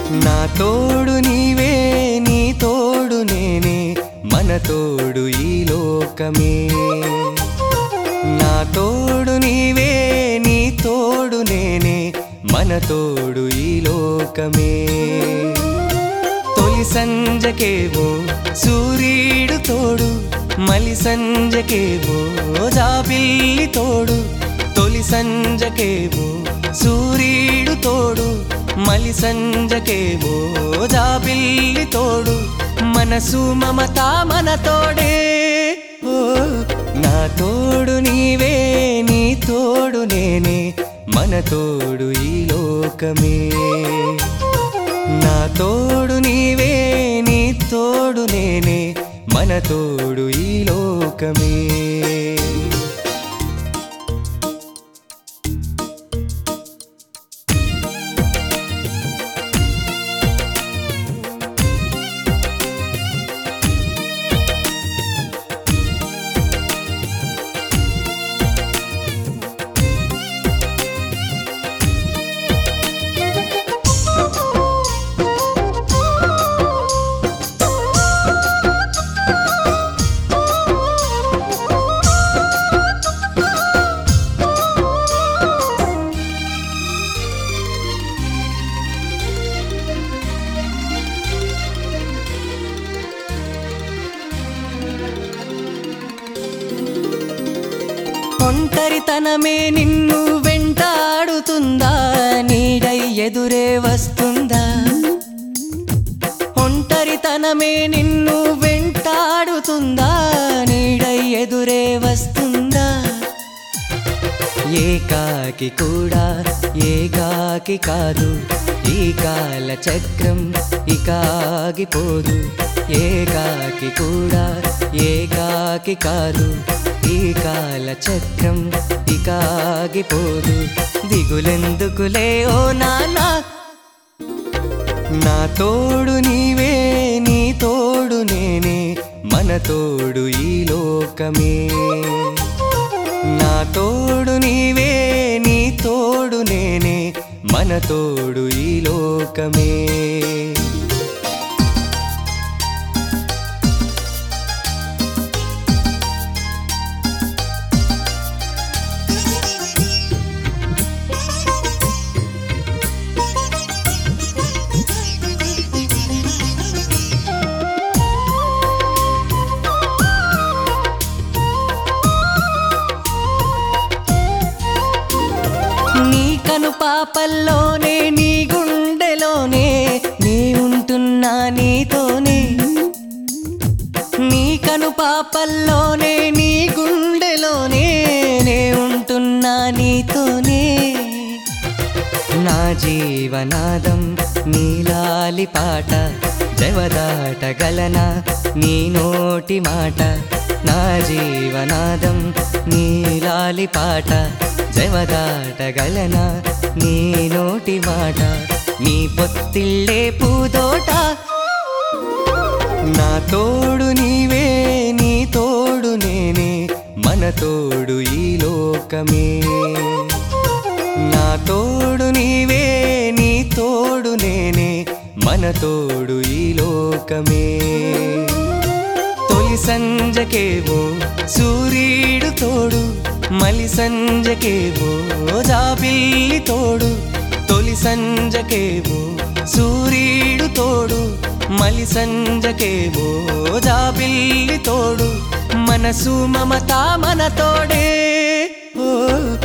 నా తోడు నీవే నీ తోడు నేనే మన తోడు ఈ లోకమే నా తోడు నీవే నీ తోడు నేనే మన తోడు ఈ లోకమే తొలి సంజకేవో సూర్యుడు తోడు మలి సంజకేవో జాబిల్లి తోడు తొలి సంజకేవో సూర్యుడు తోడు మలి సంజకేవో జాబిల్లి తోడు మనసు మమత మన తోడే ఓ నా తోడు నీవే నీ తోడు నేనే మన తోడు ఈ లోకమే నా తోడు నీవే నీ తోడు నేనే మన తోడు ఈ లోకమే ఒంటరితనమే నిన్ను వెంటాడుతుందా నీడై ఎదురే వస్తుందా ఒంటరితనమే నిన్ను వెంటాడుతుందా నీడై ఎదురే వస్తుందా ఏకాకి కూడా ఏకాకి కాదు ఈ కాల చక్రం ఇక ఆగిపోదు ఏకాకి కూడా ఏకాకి కాదు ఈ కాల చక్రం ఇక ఆగిపోదు దిగులెందుకులే ఓ నానా నా తోడు నీవే నీ తోడు నేనే మన తోడు ఈ లోకమే నా తోడు నీవే నీ తోడు నేనే మన తోడు ఈ లోకమే నీ కను పాపల్లోనే నీ గుండెలోనే నీ ఉంటున్నా నీతోనే నీ కను పాపల్లోనే నీ గుండెలోనే నే ఉంటున్నా నీతోనే నా జీవనాదం నీలాలి పాట జవదాటగలనా నీ నోటి మాట నా జీవనాదం నీలాలి పాట జవదాటగలనా నీ నోటి మాట నీ పొత్తిళ్ళే పూదోట నా తోడు నీవే నీ తోడు నేనే మన తోడు ఈ లోకమే నా తోడు నీవే నీ తోడు నేనే మన తోడు ఈ లోకమే తొలి సంజకేవో సూర్యుడు తోడు మలి సంజకేవో జాబిల్లి తోడు తొలి సంజకేవో సూర్యుడు తోడు మలి సంజకేవో జాబిల్లి తోడు మనసు మమత మన తోడే ఓ